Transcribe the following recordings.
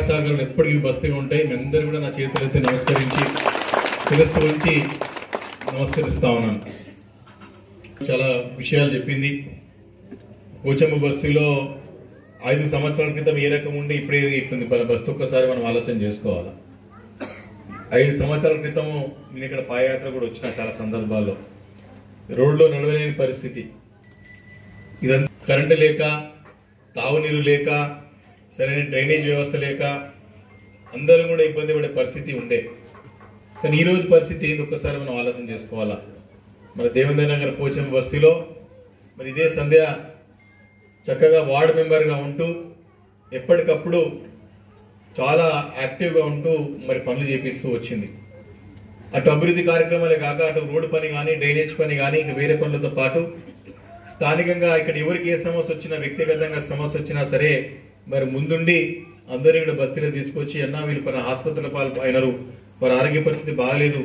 సహకారాలు ఎప్పటికీ బస్తీగా ఉంటాయి మీ అందరూ కూడా నా చేతులైతే నమస్కరించి శిరస్సు ఉంచి నమస్కరిస్తా ఉన్నాను చాలా విషయాలు చెప్పింది పోచమ్మ బస్తీలో ఐదు సంవత్సరాల క్రితం ఏ రకం ఉండి ఇప్పుడే ఇట్లుంది బస్తు ఒక్కసారి మనం ఆలోచన చేసుకోవాలి ఐదు సంవత్సరాల క్రితము నేను ఇక్కడ పాదయాత్ర కూడా వచ్చిన చాలా సందర్భాల్లో రోడ్లో నడవలేని పరిస్థితి ఇదంతా కరెంటు లేక తాగునీరు లేక సరైన డ్రైనేజ్ వ్యవస్థ లేక అందరూ కూడా ఇబ్బంది పడే పరిస్థితి ఉండే కానీ ఈ రోజు పరిస్థితి ఏంది ఒక్కసారి మనం ఆలోచన చేసుకోవాలా మన దేవేంద్ర నగర్ పోచం బస్తీలో మరి ఇదే సంధ్య చక్కగా వార్డు మెంబర్గా ఉంటూ ఎప్పటికప్పుడు చాలా యాక్టివ్గా ఉంటూ మరి పనులు చేపిస్తూ వచ్చింది అటు అభివృద్ధి కార్యక్రమాలే కాక అటు రోడ్డు పని కానీ డ్రైనేజ్ పని కానీ ఇంకా వేరే పనులతో పాటు స్థానికంగా ఇక్కడ ఎవరికి ఏ సమస్య వచ్చినా వ్యక్తిగతంగా సమస్య వచ్చినా సరే మరి ముందుండి అందరినీ కూడా బస్తీలో తీసుకొచ్చి అన్నా వీళ్ళు పని ఆసుపత్రుల పాలు అయినారు వారి ఆరోగ్య పరిస్థితి బాగాలేదు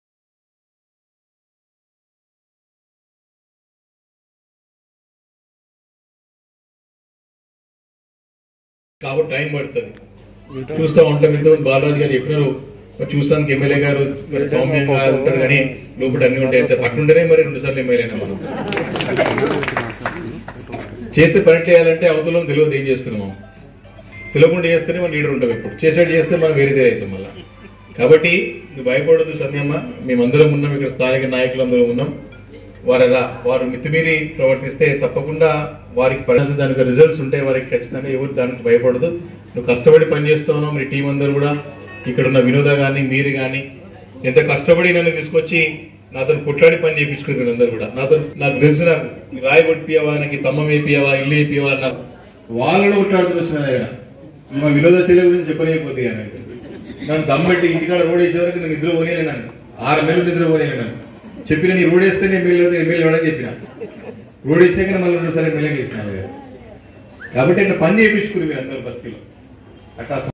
కాబట్టి టైం పడుతుంది చూస్తూ ఉంటాం ఇంతకుముందు బాలరాజు గారు చెప్పినారు మరి చూస్తానికి ఎమ్మెల్యే గారు మరి సౌమ్యంగా ఉంటారు కానీ లోపల అన్ని ఉంటాయి అంతే అట్లుంటేనే మరి రెండు సార్లు ఎమ్మెల్యేనా మనం చేస్తే పని చేయాలంటే అవతలం తెలియదు ఏం చేస్తున్నాం తెలియకుండా చేస్తేనే మన లీడర్ ఉంటాం ఇప్పుడు చేసేట్టు చేస్తే మనం వేరేదే అవుతాం మళ్ళీ కాబట్టి నువ్వు భయపడదు సంధ్యమ్మ మేమందరం ఉన్నాం ఇక్కడ స్థానిక నాయకులందరం ఉన్నాం వారు అలా వారు మితిమీరి ప్రవర్తిస్తే తప్పకుండా వారికి పడాల్సిన దానికి రిజల్ట్స్ ఉంటాయి వారికి ఖచ్చితంగా ఎవరు దానికి భయపడదు నువ్వు కష్టపడి పని చేస్తున్నావు మీ టీం అందరూ కూడా ఇక్కడ ఉన్న వినోద కానీ మీరు కానీ ఎంత కష్టపడి నన్ను తీసుకొచ్చి నాతో కొట్లాడి పని చేయించుకున్నారు అందరూ కూడా నాతో నాకు తెలుసు నాకు ఈ రాయి కొట్టిపియవా నాకు ఈ తమ్మం వేపియవా ఇల్లు వేపియవా అన్నారు వాళ్ళని కొట్లాడుతూ వచ్చిన ఆయన మా వినోద చెల్లె గురించి చెప్పలేకపోతే నాకు నన్ను దమ్మెట్టి ఇంటికాడ రోడ్ వేసే వరకు నేను నిద్ర పోనీ నన్ను ఆరు నెలలు నిద్ర పోనీ నన్ను చెప్పిన నీ రోడ్ వేస్తే నేను ఎమ్మెల్యే ఎమ్మెల్యే ఇవ్వడం చెప్పిన రోడ్ వేసాక మళ్ళీ రెండుసార్లు ఎమ్మెల్యే చేసిన కాబట్టి ఇట్లా పని చేయించుకుని మీరు అందరు బస్తీలో అట్లా